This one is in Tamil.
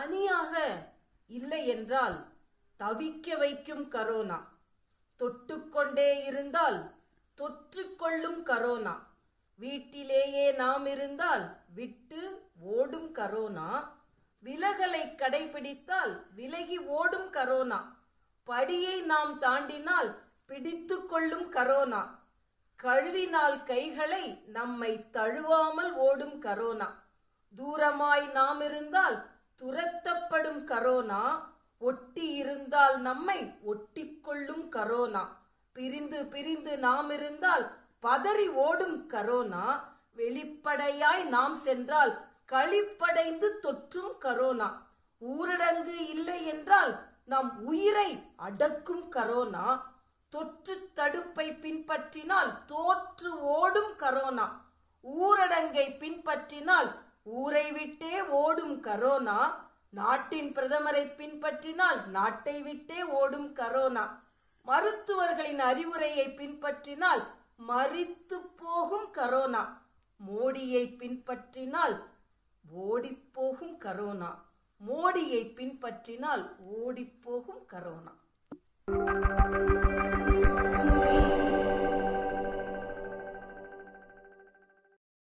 தனியாக இல்லை என்றால் தவிக்க வைக்கும் கரோனா தொட்டுக்கொண்டே இருந்தால் தொற்றுக்கொள்ளும் கரோனா வீட்டிலேயே நாம் இருந்தால் விட்டு ஓடும் கரோனா விலகலை கடைபிடித்தால் விலகி ஓடும் கரோனா படியை நாம் தாண்டினால் பிடித்து கொள்ளும் கரோனா கழுவினால் கைகளை நம்மை தழுவாமல் ஓடும் கரோனா தூரமாய் நாம் இருந்தால் துரத்தப்படும் கரோனா ஒட்டி இருந்தால் நம்மை ஒட்டிக்கொள்ளும் கரோனா பிரிந்து பிரிந்து நாம் இருந்தால் பதறி ஓடும் கரோனா வெளிப்படையாய் நாம் சென்றால் களிப்படைந்து தொற்றும் கரோனா ஊரடங்கு இல்லை என்றால் நம் உயிரை அடக்கும் கரோனா தொற்று தடுப்பை பின்பற்றினால் தோற்று ஓடும் கரோனா ஊரடங்கை பின்பற்றினால் ஊரை விட்டே ஓடும் கரோனா நாட்டின் பிரதமரை பின்பற்றினால் நாட்டை விட்டே ஓடும் கரோனா மருத்துவர்களின் அறிவுரையை பின்பற்றினால் மரித்து போகும் கரோனா மோடியை பின்பற்றினால் ஓடிப்போகும் கரோனா மோடியை பின்பற்றினால் ஓடிப்போகும் கரோனா